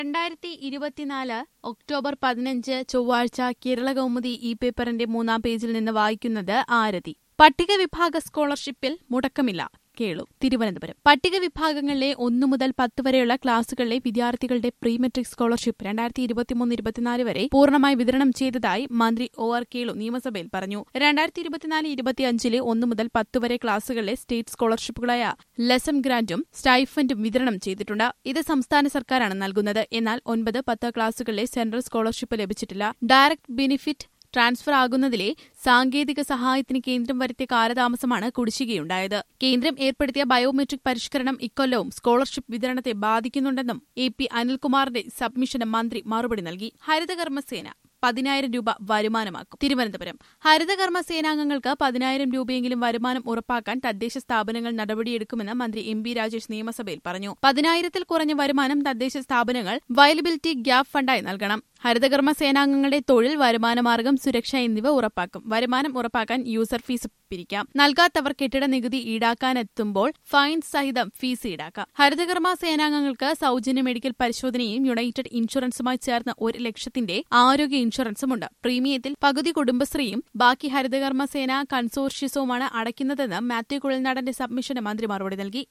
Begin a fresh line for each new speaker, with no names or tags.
രണ്ടായിരത്തി ഇരുപത്തിനാല് ഒക്ടോബർ പതിനഞ്ച് ചൊവ്വാഴ്ച കേരള കൗമുദി ഈ പേപ്പറിന്റെ മൂന്നാം പേജിൽ നിന്ന് വായിക്കുന്നത് ആരതി പട്ടിക വിഭാഗ സ്കോളർഷിപ്പിൽ മുടക്കമില്ല കേളു തിരുവനന്തപുരം പട്ടിക വിഭാഗങ്ങളിലെ ഒന്നു മുതൽ പത്ത് വരെയുള്ള ക്ലാസുകളിലെ വിദ്യാർത്ഥികളുടെ പ്രീ മെട്രിക് സ്കോളർഷിപ്പ് രണ്ടായിരത്തി ഇരുപത്തിമൂന്ന് ഇരുപത്തിനാല് വരെ പൂർണ്ണമായി വിതരണം ചെയ്തതായി മന്ത്രി ഒ ആർ കേളു നിയമസഭയിൽ പറഞ്ഞു രണ്ടായിരത്തി ഇരുപത്തിനാല് ഇരുപത്തിയഞ്ചിലെ ഒന്നു മുതൽ പത്ത് വരെ ക്ലാസുകളിലെ സ്റ്റേറ്റ് സ്കോളർഷിപ്പുകളായ ലെസൺ ഗ്രാന്റും സ്റ്റൈഫൻഡും വിതരണം ചെയ്തിട്ടുണ്ട് ഇത് സംസ്ഥാന സർക്കാരാണ് നൽകുന്നത് എന്നാൽ ഒൻപത് പത്ത് ക്ലാസുകളിലെ സെൻട്രൽ സ്കോളർഷിപ്പ് ലഭിച്ചിട്ടില്ല ഡയറക്ട് ബെനിഫിറ്റ് ട്രാൻസ്ഫർ ആകുന്നതിലെ സാങ്കേതിക സഹായത്തിന് കേന്ദ്രം വരുത്തിയ കാലതാമസമാണ് കുടിശ്ശികയുണ്ടായത് കേന്ദ്രം ഏർപ്പെടുത്തിയ ബയോമെട്രിക് പരിഷ്കരണം ഇക്കൊല്ലവും സ്കോളർഷിപ്പ് വിതരണത്തെ ബാധിക്കുന്നുണ്ടെന്നും എ പി അനിൽകുമാറിന്റെ സബ്മിഷന് മന്ത്രി മറുപടി നൽകി ഹരിതകർമ്മസേന പതിനായിരം രൂപ വരുമാനമാക്കും തിരുവനന്തപുരം ഹരിതകർമ്മ സേനാംഗങ്ങൾക്ക് പതിനായിരം രൂപയെങ്കിലും വരുമാനം ഉറപ്പാക്കാൻ തദ്ദേശ സ്ഥാപനങ്ങൾ നടപടിയെടുക്കുമെന്ന് മന്ത്രി എം ബി രാജേഷ് നിയമസഭയിൽ പറഞ്ഞു പതിനായിരത്തിൽ കുറഞ്ഞ വരുമാനം തദ്ദേശ സ്ഥാപനങ്ങൾ വയലബിലിറ്റി ഗ്യാപ് ഫണ്ടായി നൽകണം ഹരിതകർമ്മ സേനാംഗങ്ങളുടെ തൊഴിൽ വരുമാനമാർഗം സുരക്ഷ എന്നിവ ഉറപ്പാക്കും വരുമാനം ഉറപ്പാക്കാൻ യൂസർ ഫീസ് പിരിക്കാം നൽകാത്തവർ കെട്ടിട നികുതി ഈടാക്കാനെത്തുമ്പോൾ ഫൈൻ സഹിതം ഫീസ് ഈടാക്കാം ഹരിതകർമ്മ സേനാംഗങ്ങൾക്ക് സൌജന്യ മെഡിക്കൽ പരിശോധനയും യുണൈറ്റഡ് ഇൻഷുറൻസുമായി ചേർന്ന് ഒരു ലക്ഷത്തിന്റെ ആരോഗ്യ ഇൻഷുറൻസുമുണ്ട് പ്രീമിയത്തിൽ പകുതി കുടുംബശ്രീയും ബാക്കി ഹരിതകർമ്മ സേന കൺസോർഷ്യസവുമാണ് അടയ്ക്കുന്നതെന്ന് മാത്യു കുഴൽനാടന്റെ സബ്മിഷന് മന്ത്രി മറുപടി നൽകി